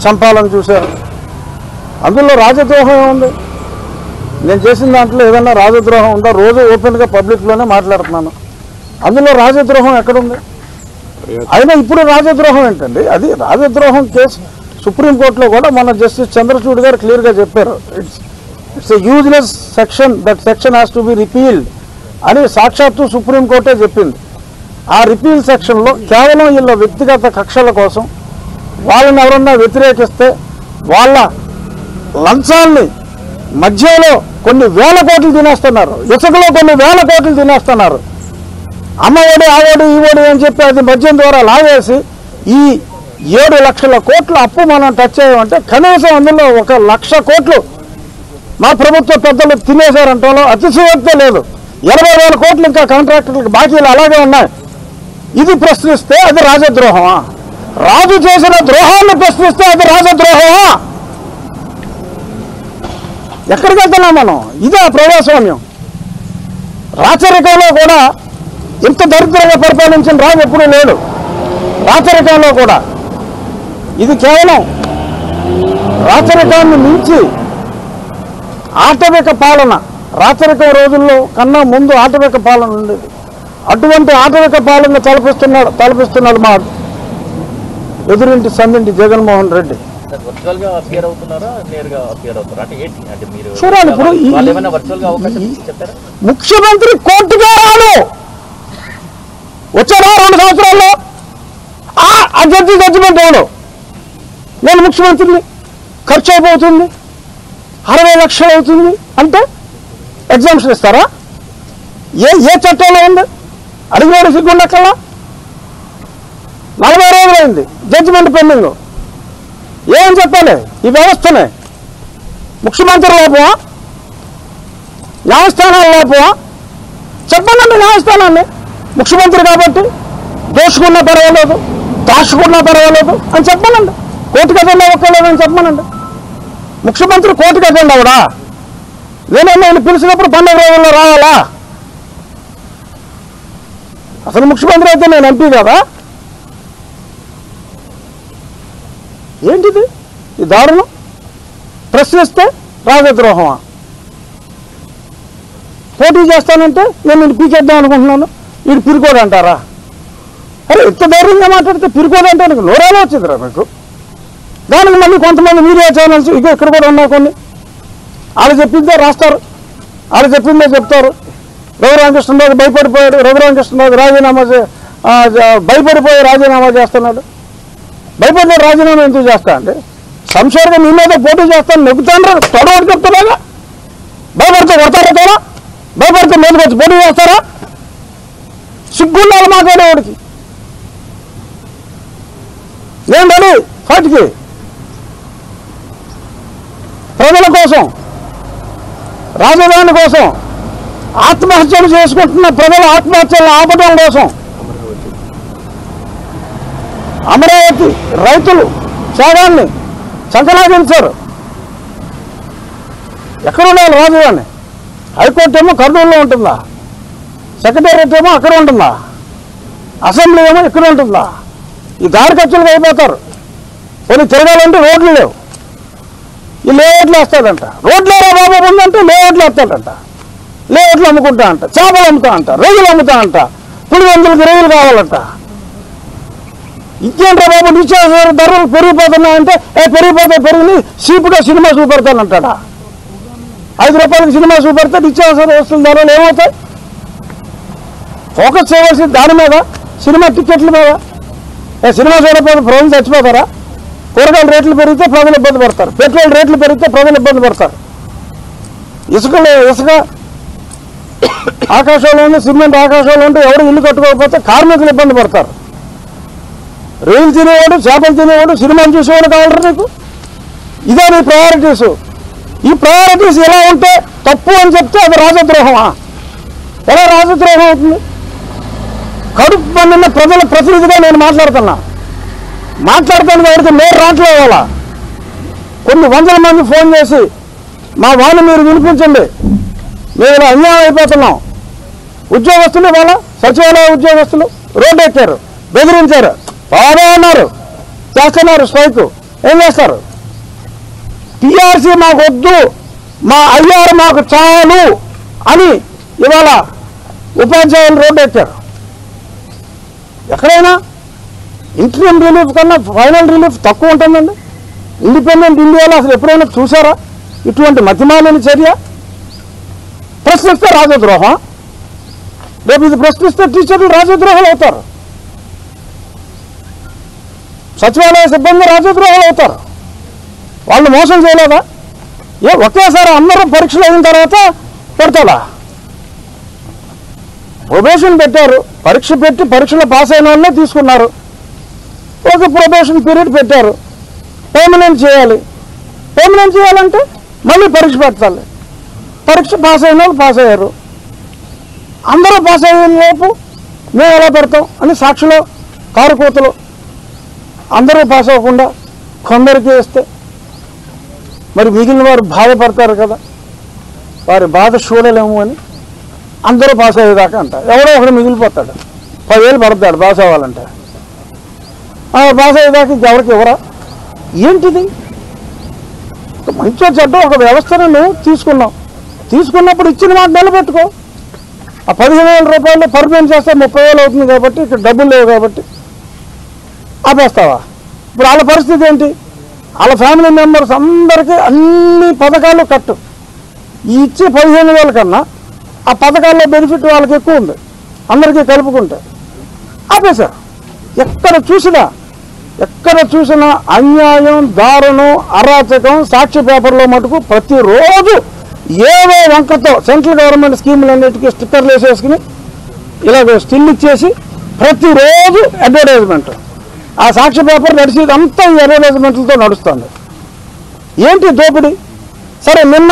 చంపాలని చూశారు అందులో రాజద్రోహం ఏముంది నేను చేసిన దాంట్లో ఏదన్నా రాజద్రోహం ఉందా రోజు ఓపెన్గా పబ్లిక్లోనే మాట్లాడుతున్నాను అందులో రాజద్రోహం ఎక్కడుంది అయినా ఇప్పుడు రాజద్రోహం ఏంటండి అది రాజద్రోహం కేసు సుప్రీంకోర్టులో కూడా మన జస్టిస్ చంద్రచూడ్ గారు క్లియర్గా చెప్పారు it's it's a useless section that section has to be repealed అని సాక్షాత్తు సుప్రీంకోర్టే చెప్పింది ఆ రిపీల్ సెక్షన్లో కేవలం వీళ్ళ వ్యక్తిగత కక్షల కోసం వాళ్ళని ఎవరన్నా వ్యతిరేకిస్తే వాళ్ళ లంచాల్ని మధ్యలో కొన్ని వేల కోట్లు తినేస్తున్నారు ఇసుకలో కొన్ని వేల కోట్లు తినేస్తున్నారు అమ్మఒడి ఆవోడి ఈవోడి అని చెప్పి అది మద్యం ద్వారా లాగేసి ఈ ఏడు లక్షల కోట్ల అప్పు మనం టచ్ అయ్యామంటే కనీసం అందులో ఒక లక్ష కోట్లు మా ప్రభుత్వ పెద్దలు తినేశారంటలో అతిశయోక్తే లేదు ఎనభై వేల కోట్లు ఇంకా కాంట్రాక్టర్లకు బాకీలు అలాగే ఉన్నాయి ఇది ప్రశ్నిస్తే అది రాజద్రోహమా రాజు చేసిన ద్రోహాన్ని ప్రశ్నిస్తే అది రాజద్రోహమా ఎక్కడికి వెళ్తున్నాం మనం ఇదే ప్రజాస్వామ్యం రాచరికంలో కూడా ఇంత దరిద్రంగా పరిపాలించిన రాజు ఎప్పుడూ లేడు రాచరికంలో కూడా ఇది కేవలం రాచరికాన్ని మించి ఆటవిక పాలన రాచరికం రోజుల్లో కన్నా ముందు ఆటవిక పాలన ఉండేది అటువంటి ఆటవిక పాలన తలపిస్తున్నాడు తలపిస్తున్నాడు మా ఎదురింటి సందింటి జగన్మోహన్ రెడ్డి వర్చువల్ గా అపియర్ అవుతున్నారా నేరుగా అపియర్ అవుతారా అంటే ఏంటి అంటే మీరు చూడాలి ఇప్పుడు ఈ- వాళ్ళు ఏమైనా వర్చువల్ గా అవకాశం ఈ- చెప్తారా ముఖ్యమంత్రి కోర్టుకే రాడు వచ్చారా రెండు సంవత్సరాల్లో ఆ ఆ జడ్జి జడ్జిమెంట్ ఎవడు నేను ముఖ్యమంత్రిని ఖర్చు అయిపోతుంది అరవై లక్షలు అవుతుంది అంటే ఎగ్జామ్షన్ ఇస్తారా ఏ ఏ చట్టంలో ఉంది అడిగినాడు సిగ్గుండక్కల్లా నలభై రోజులైంది జడ్జిమెంట్ పెండింగ్ ఏం చెప్పాలి ఈ వ్యవస్థనే ముఖ్యమంత్రి లోపమా న్యాయస్థానాలు లోపమా చెప్పనండి న్యాయస్థానాన్ని ముఖ్యమంత్రి కాబట్టి దోచుకున్నా పర్వాలేదు దాచుకున్నా పర్వాలేదు అని చెప్పనండి కోర్టుకు అటెండ్ అవ్వక్కర్లేదని చెప్పమనండి ముఖ్యమంత్రి కోర్టుకు అటెండ్ అవడా నేనే నేను పిలిచినప్పుడు పండుగ రోజుల్లో రావాలా అసలు ముఖ్యమంత్రి అయితే నేను ఎంపీ కదా ఏంటిది ఈ దారుణం ప్రశ్నిస్తే రాజద్రోహమా పోటీ చేస్తానంటే నేను నేను పీకేద్దాం అనుకుంటున్నాను వీడు పిరుకోడు అంటారా అరే ఎంత ధైర్యంగా మాట్లాడితే పిరుకోడు అంటే నీకు నోరాలో వచ్చిందిరా మీకు దానికి మళ్ళీ కొంతమంది మీడియా ఛానల్స్ ఇక ఇక్కడ కూడా ఉన్నాయి కొన్ని వాళ్ళు చెప్పిందే రాస్తారు వాళ్ళు చెప్పిందే చెప్తారు రఘురామకృష్ణరాజు భయపడిపోయాడు రఘురామకృష్ణరాజు రాజీనామా చే- ఆ, జ- భయపడిపోయి రాజీనామా చేస్తున్నాడు భయపడిన రాజీనామా ఎందుకు చేస్తా అంటే సంశయంగా నీ మీద పోటీ చేస్తాను నెగ్గుతాను తొడవాడు చెప్తున్నాగా భయపడితే కొడతారా తోడా భయపడితే మీదకి వచ్చి పోటీ చేస్తారా సిగ్గుండాలి మాట్లాడేవాడికి నేను రెడీ ఫైట్కి ప్రజల కోసం రాజధాని కోసం ఆత్మహత్యలు చేసుకుంటున్న ప్రజల ఆత్మహత్యలను ఆపడం కోసం అమరావతి రైతులు త్యాగాన్ని సంకలాగించారు ఎక్కడ ఉండాలి రాజధాని హైకోర్టు ఏమో కర్నూలులో ఉంటుందా సెక్రటేరియట్ ఏమో అక్కడ ఉంటుందా అసెంబ్లీ ఏమో ఇక్కడ ఉంటుందా ఈ దారి ఖర్చులకు అయిపోతారు కొన్ని తిరగాలంటే రోడ్లు లేవు ఈ లేఅవుట్లు వేస్తాడంట రోడ్లు ఏరా బాబు ఉందంటే లేఅవుట్లు వేస్తాడంట లేఅవుట్లు అమ్ముకుంటా అంట చేపలు అమ్ముతా అంట రొయ్యలు అమ్ముతా అంట పులివెందులకి రొయ్యలు కావాలంట ఇంకేంట్రా బాబు నిత్యావసర ధరలు పెరిగిపోతున్నాయంటే ఏ పెరిగిపోతే పెరిగి సీపుగా సినిమా చూపెడతానంటాడా ఐదు రూపాయలకి సినిమా చూపెడితే నిత్యావసర వస్తువుల ధరలు ఏమవుతాయి ఫోకస్ చేయవలసింది దాని మీద సినిమా టికెట్ల మీద ఏ సినిమా చూడకపోతే ప్రజలు చచ్చిపోతారా కూరగాయల రేట్లు పెరిగితే ప్రజలు ఇబ్బంది పడతారు పెట్రోల్ రేట్లు పెరిగితే ప్రజలు ఇబ్బంది పడతారు ఇసుకలో ఇసుక ఆకాశంలో ఉంది సిమెంట్ ఆకాశంలో ఉంటే ఎవరు ఇల్లు కట్టుకోకపోతే కార్మికులు ఇబ్బంది పడతారు రైలు తినేవాడు చేపలు తినేవాడు సినిమాలు చూసేవాడు కావాలరా నీకు ఇదే నీ ప్రయారిటీస్ ఈ ప్రయారిటీస్ ఎలా ఉంటే తప్పు అని చెప్తే అది రాజద్రోహమా ఎలా రాజద్రోహం అవుతుంది కడుపు పండిన ప్రజల ప్రతినిధిగా నేను మాట్లాడుతున్నా మాట్లాడుతాను ఎవరికి నేను రావట్లేదు వాళ్ళ కొన్ని వందల మంది ఫోన్ చేసి మా వాణి మీరు వినిపించండి మేము ఇలా అన్యాయం అయిపోతున్నాం ఉద్యోగస్తులు ఇవాళ సచివాలయ ఉద్యోగస్తులు రోడ్డు ఎక్కారు బెదిరించారు బాగా ఉన్నారు చేస్తున్నారు స్ట్రైక్ ఏం చేస్తారు టీఆర్సీ మాకు వద్దు మా అయ్యారు మాకు చాలు అని ఇవాళ ఉపాధ్యాయులు రోడ్డు ఎక్కారు ఎక్కడైనా ఇంటీరియం రిలీఫ్ కన్నా ఫైనల్ రిలీఫ్ తక్కువ ఉంటుందండి ఇండిపెండెంట్ ఇండియాలో అసలు ఎప్పుడైనా చూసారా ఇటువంటి మతిమాలిన చర్య ప్రశ్నిస్తే రాజద్రోహం రేపు ఇది ప్రశ్నిస్తే టీచర్లు రాజద్రోహాలు అవుతారు సచివాలయ సిబ్బంది రాజద్రోహాలు అవుతారు వాళ్ళు మోసం చేయలేదా ఏ ఒకేసారి అందరూ పరీక్షలు అయిన తర్వాత పెడతాడా ప్రొబేషన్ పెట్టారు పరీక్ష పెట్టి పరీక్షలో పాస్ అయిన వాళ్ళనే తీసుకున్నారు ఒక ప్రొబేషన్ పీరియడ్ పెట్టారు పర్మనెంట్ చేయాలి పర్మనెంట్ చేయాలంటే మళ్ళీ పరీక్ష పెట్టాలి పరీక్ష పాస్ అయిన వాళ్ళు పాస్ అయ్యారు అందరూ పాస్ అయిన లోపు మేము ఎలా పెడతాం అని సాక్షిలో కారు కూతలు అందరూ పాస్ అవ్వకుండా కొందరికి వేస్తే మరి మిగిలిన వారు బాధపడతారు కదా వారి బాధ చూడలేము అని అందరూ పాస్ అయ్యేదాకా అంట ఎవడో ఒకడు మిగిలిపోతాడు పదివేలు పడతాడు పాస్ అవ్వాలంటే ఆ పాస్ అయ్యేదాకా ఇంకెవరికి ఎవరా ఏంటిది ఒక మంచి చెడ్డ ఒక వ్యవస్థను నువ్వు తీసుకున్నావు తీసుకున్నప్పుడు ఇచ్చిన మాట నిలబెట్టుకో ఆ పదిహేను వేల రూపాయలు పర్మనెంట్ చేస్తే ముప్పై వేలు అవుతుంది కాబట్టి ఇక్కడ డబ్బులు లేవు కాబట్టి ఆపేస్తావా ఇప్పుడు వాళ్ళ పరిస్థితి ఏంటి వాళ్ళ ఫ్యామిలీ మెంబర్స్ అందరికీ అన్ని పథకాలు కట్టు ఈ ఇచ్చే పదిహేను వేల కన్నా ఆ పథకాల్లో బెనిఫిట్ వాళ్ళకి ఎక్కువ ఉంది అందరికీ కలుపుకుంటే ఆపేశారు ఎక్కడ చూసినా ఎక్కడ చూసినా అన్యాయం దారుణం అరాచకం సాక్షి పేపర్లో మటుకు ప్రతిరోజు ఏదో వంకతో సెంట్రల్ గవర్నమెంట్ స్కీములన్నిటికీ స్టిక్కర్లు వేసేసుకుని ఇలాగ స్టిల్ ఇచ్చేసి ప్రతిరోజు అడ్వర్టైజ్మెంట్ ఆ సాక్షి పేపర్ నడిచేది అంతా ఈ అడ్వర్టైజ్మెంట్లతో నడుస్తుంది ఏంటి దోపిడీ సరే నిన్న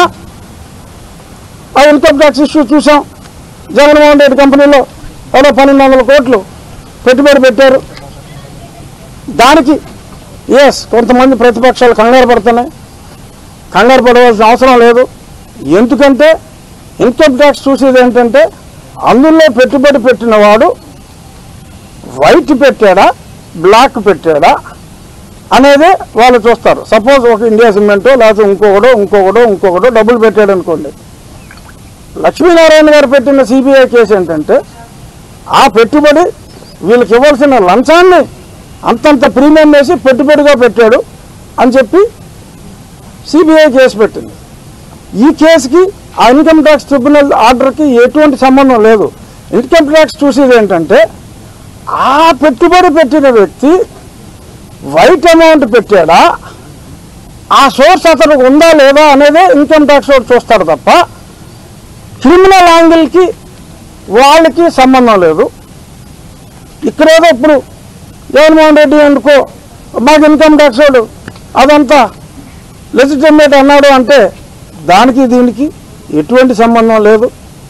ఆ ఇన్కమ్ ట్యాక్స్ ఇష్యూ చూసాం జగన్మోహన్ రెడ్డి కంపెనీలో ఎవరో పన్నెండు వందల కోట్లు పెట్టుబడి పెట్టారు దానికి ఎస్ కొంతమంది ప్రతిపక్షాలు కంగారు పడుతున్నాయి కంగారు పడవలసిన అవసరం లేదు ఎందుకంటే ఇన్కమ్ ట్యాక్స్ చూసేది ఏంటంటే అందులో పెట్టుబడి పెట్టిన వాడు వైట్ పెట్టాడా బ్లాక్ పెట్టాడా అనేది వాళ్ళు చూస్తారు సపోజ్ ఒక ఇండియా సిమెంటో లేకపోతే ఇంకొకడో ఇంకొకడో ఇంకొకడో డబ్బులు పెట్టాడు అనుకోండి లక్ష్మీనారాయణ గారు పెట్టిన సిబిఐ కేసు ఏంటంటే ఆ పెట్టుబడి వీళ్ళకి ఇవ్వాల్సిన లంచాన్ని అంతంత ప్రీమియం వేసి పెట్టుబడిగా పెట్టాడు అని చెప్పి సిబిఐ కేసు పెట్టింది ఈ కేసుకి ఆ ఇన్కమ్ ట్యాక్స్ ట్రిబ్యునల్ ఆర్డర్కి ఎటువంటి సంబంధం లేదు ఇన్కమ్ ట్యాక్స్ చూసేది ఏంటంటే ఆ పెట్టుబడి పెట్టిన వ్యక్తి వైట్ అమౌంట్ పెట్టాడా ఆ సోర్స్ అతనికి ఉందా లేదా అనేదే ఇన్కమ్ ట్యాక్స్ వాడు చూస్తాడు తప్ప క్రిమినల్ యాంగిల్కి వాళ్ళకి సంబంధం లేదు ఇక్కడేదో ఇప్పుడు జగన్మోహన్ రెడ్డి అనుకో మాకు ఇన్కమ్ ట్యాక్స్ వాడు అదంతా లెజిటిమేట్ అన్నాడు అంటే దానికి దీనికి ఎటువంటి సంబంధం లేదు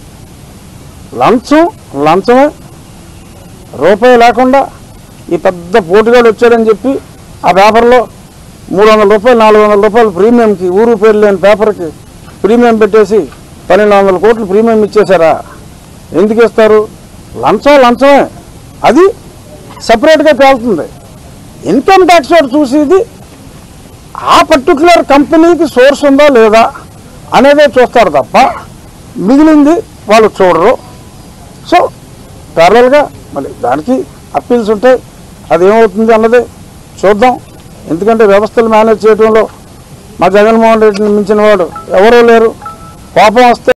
లంచం లంచమే రూపాయి లేకుండా ఈ పెద్ద పోటుగాడు వచ్చాడని చెప్పి ఆ పేపర్లో మూడు వందల రూపాయలు నాలుగు వందల రూపాయలు ప్రీమియంకి ఊరు పేరు లేని పేపర్కి ప్రీమియం పెట్టేసి పన్నెండు వందల కోట్లు ప్రీమియం ఇచ్చేశారా ఎందుకు ఇస్తారు లంచం లంచమే అది సపరేట్గా తేలుతుంది ఇన్కమ్ ట్యాక్స్ వాడు చూసేది ఆ పర్టికులర్ కంపెనీకి సోర్స్ ఉందా లేదా అనేదే చూస్తారు తప్ప మిగిలింది వాళ్ళు చూడరు సో ప్యారల్గా మళ్ళీ దానికి అప్పీల్స్ ఉంటాయి అది ఏమవుతుంది అన్నది చూద్దాం ఎందుకంటే వ్యవస్థలు మేనేజ్ చేయడంలో మా జగన్మోహన్ రెడ్డిని మించిన వాడు ఎవరూ లేరు కోపం వస్తే